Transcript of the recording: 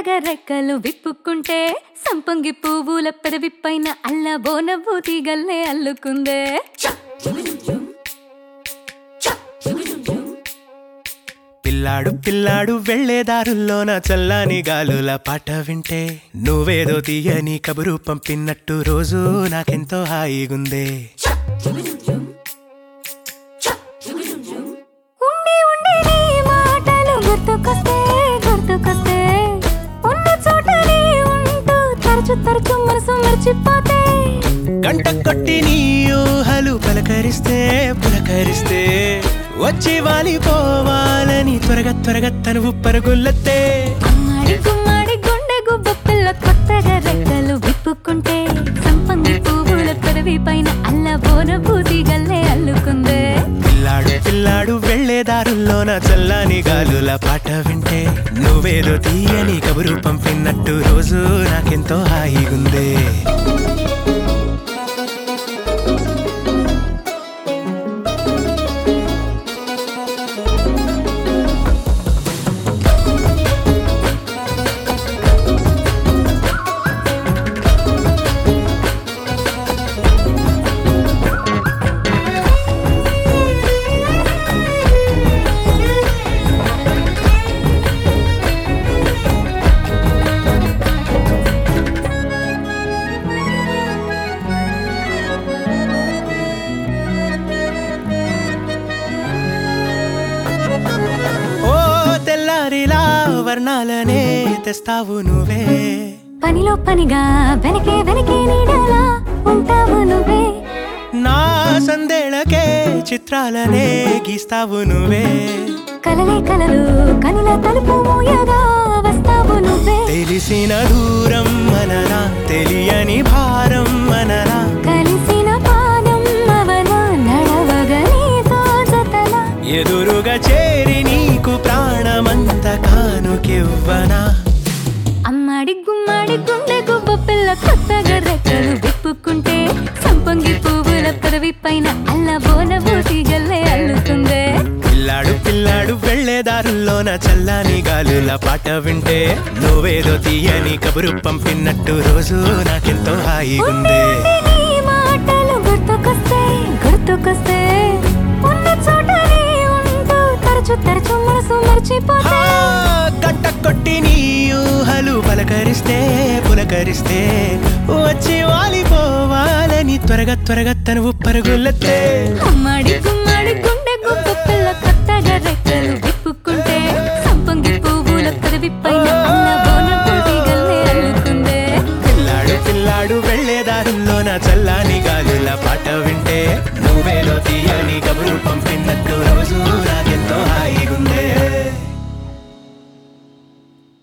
కొత్తగా రెక్కలు విప్పుకుంటే సంపంగి పువ్వుల పెదవి పైన అల్ల బోనవ్వు తీగల్లే అల్లుకుందే పిల్లాడు పిల్లాడు వెళ్లేదారుల్లోన చల్లని గాలుల పాట వింటే నువ్వేదో తీయని కబురు పంపినట్టు రోజు నాకెంతో హాయిగుందే ఉండి ఉండి నీ మాటలు గుర్తుకొస్తే గుర్తుకొస్తే ఉన్న చోటనే ఉంటూ తరచు తరచు మనసు మర్చిపోతే గంట కొట్టి నీ ఊహలు పలకరిస్తే పులకరిస్తే వచ్చి వాలిపోవాలని త్వరగా త్వరగా తనువు పరుగులెత్తే అమ్మాడి గుమ్మాడి గుండె గుబ్బ పిల్ల కొత్తగా రెక్కలు విప్పుకుంటే సంపంగి పువ్వుల పెదవి పైన అల్ల బోన బూది గల్లే అల్లుకుందే పిల్లాడు పిల్లాడు వెళ్లేదారుల్లోన చల్లని గాలుల పాట వింటే నువ్వేదో తీయని కబురు పంపినట్టు రోజు నాకెంతో హాయిగుందే ఓ తెల్లారిలా వర్ణాలనే తెస్తావు నువ్వే పనిలో పనిగా వెనకే వెనకే నీడలా ఉంటావు నువ్వే నా సందేళకే చిత్రాలనే గీస్తావు నువ్వే కలలే కలలు కనుల తలుపు మూయగా వస్తావు నువ్వే తెలిసిన దూరం మనరా తెలియని భారం మనరా కలిసిన పాదం అవన నడవగా నీతో జతలా ఎదురుగా చేరి నీకు ప్రాణమంత కానుకివ్వనా అమ్మాడి గుమ్మాడి గుండె గుబ్బ పిల్ల కొత్తగా రెక్కలు విప్పుకుంటే సంపంగి పువ్వుల పెదవి పైన అల్ల బోన బూటి గల్లే అల్లుకుందే పిల్లాడు పిల్లాడు వెళ్లేదారుల్లోన చల్లని గాలుల పాట వింటే నువ్వేదో తీయని కబురు పంపినట్టు రోజు నాకెంతో హాయిగుందే నీ మాటలు గుర్తుకొస్తే గుర్తుకొస్తే ఉన్న చోటనే ఉంటూ తరచు తరచు మనసు మర్చిపోతే ఆ, గంట కొట్టి నీ ఊహలు పలకరిస్తే పులకరిస్తే వచ్చి వాలిపోవాలని త్వరగా త్వరగా తనువు పరుగులెత్తే అమ్మాడి గుమ్మాడి గుండె గుబ్బ పిల్ల కొత్తగా రెక్కలు విప్పుకుంటే సంపంగి పువ్వుల పెదవి పైన అల్ల బోన బూటి గల్లే అల్లుకుందే పిల్లాడు పిల్లాడు వెళ్లేదారుల్లోన చల్లని గాలుల పాట వింటే నువ్వేలో తీయని కబురు పంపినట్టు రోజు